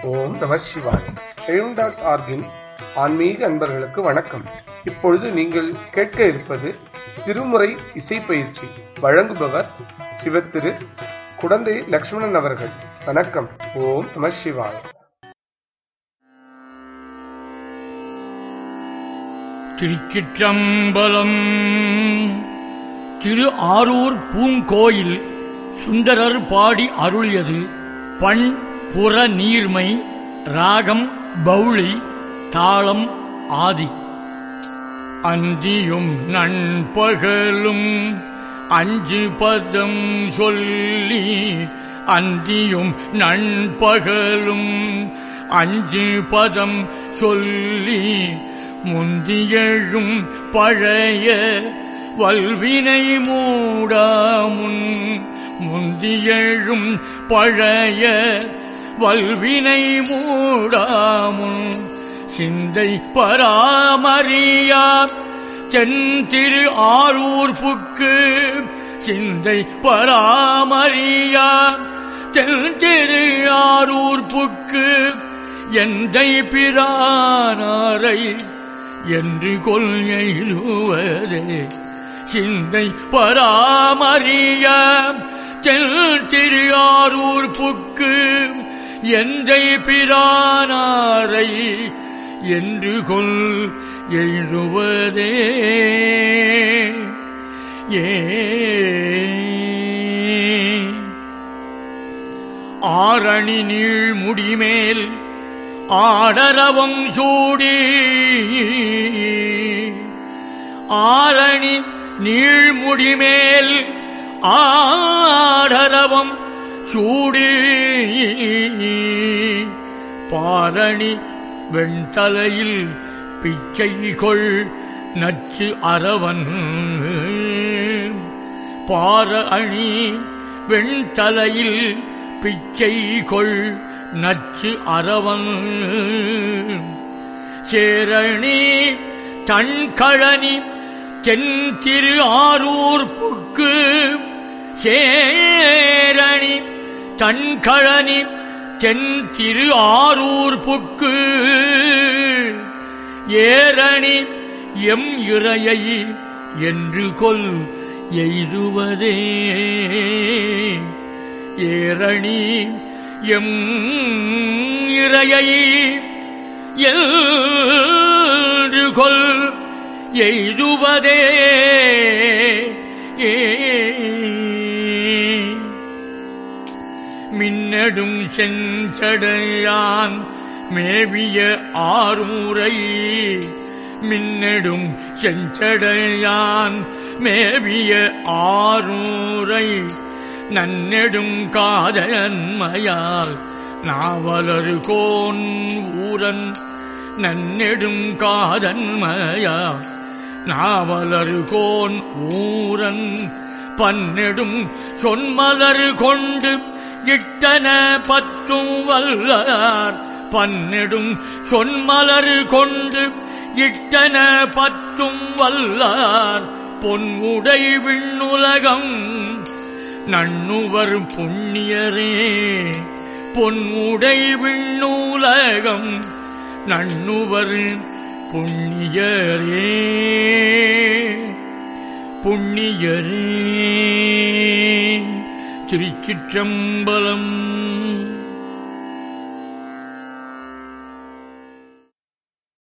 ஓம் நம சிவாய் எழும் டாட் ஆர்கின் ஆன்மீக அன்பர்களுக்கு வணக்கம் இப்பொழுது நீங்கள் கேட்க இருப்பது திருமுறை இசை பயிற்சி வழங்குபவர் சிவத்திரு குடந்தை லக்ஷ்மணன் அவர்கள் வணக்கம் ஓம் நம சிவாய் திருச்சிற்றம்பலம் திரு ஆரூர் பூங்கோயில் சுந்தரர் பாடி அருளியது பண் புற நீர்மை ராகம் பௌளி தாளம் ஆதி அந்தியும் நண்பகலும் அஞ்சு பதம் சொல்லி அந்தியும் நண்பகலும் அஞ்சு பதம் சொல்லி முந்தியழும் பழைய வல்வினை மூடாமுன் முந்தியழும் பழைய வல்வினை மூடாமுன் சிந்தை பராமரியா செந்திரு ஆரூர் புக்கு சிந்தை பராமரியா செந்திரு ஆரூர் புக்கு எந்தை பிரானாரை என்று கொள்கையிலுவதே சிந்தை பராமரிய திருஆரூர் புக்கு எந்தை பிரானாரை என்று கொள் எழுவதே ஏ ஆரணி நீள் முடிமேல் ஆடரவம் சூடி ஆரணி நீழ்முடிமேல் ஆடரவம் சூடி பாரணி வெண்தலையில் பிச்சை கொள் நச்சு அரவன் பார அணி வெண்தலையில் பிச்சை கொள் நச்சு அரவன் சேரணி தன்கழனி தென் திரு ஆரூர் புக்கு சேரணி தன்கழனி தென் திரு ஆரூர் புக்கு ஏரணி எம் இறையை என்று கொல் எய்துவதே ஏரணி எம் இறையை என்று கொல் எய்துவதே ஏ மின்னடும் செஞ்சடையான் மேவிய ஆறுமுறை மின்னடும் செஞ்சடையான் மேவிய ஆறுமுறை நன்னெடும் காதன்மையால் நாவலரு கோன் ஊரன் நன்னெடும் காதன்மையா நாவலரு கோன் ஊரன் பன்னெடும் சொன்மலரு கொண்டு இட்டன பத்தும் வல்லார் பன்னெடும் சொன்மலரு கொண்டு இட்டன பத்தும் வல்லார் பொன்முடை விண்ணுலகம் நண்ணுவர் புண்ணியரே பொன்முடை விண்ணூலகம் நண்ணுவர் புண்ணியரே புண்ணியரே திருச்சிற்றம்பலம்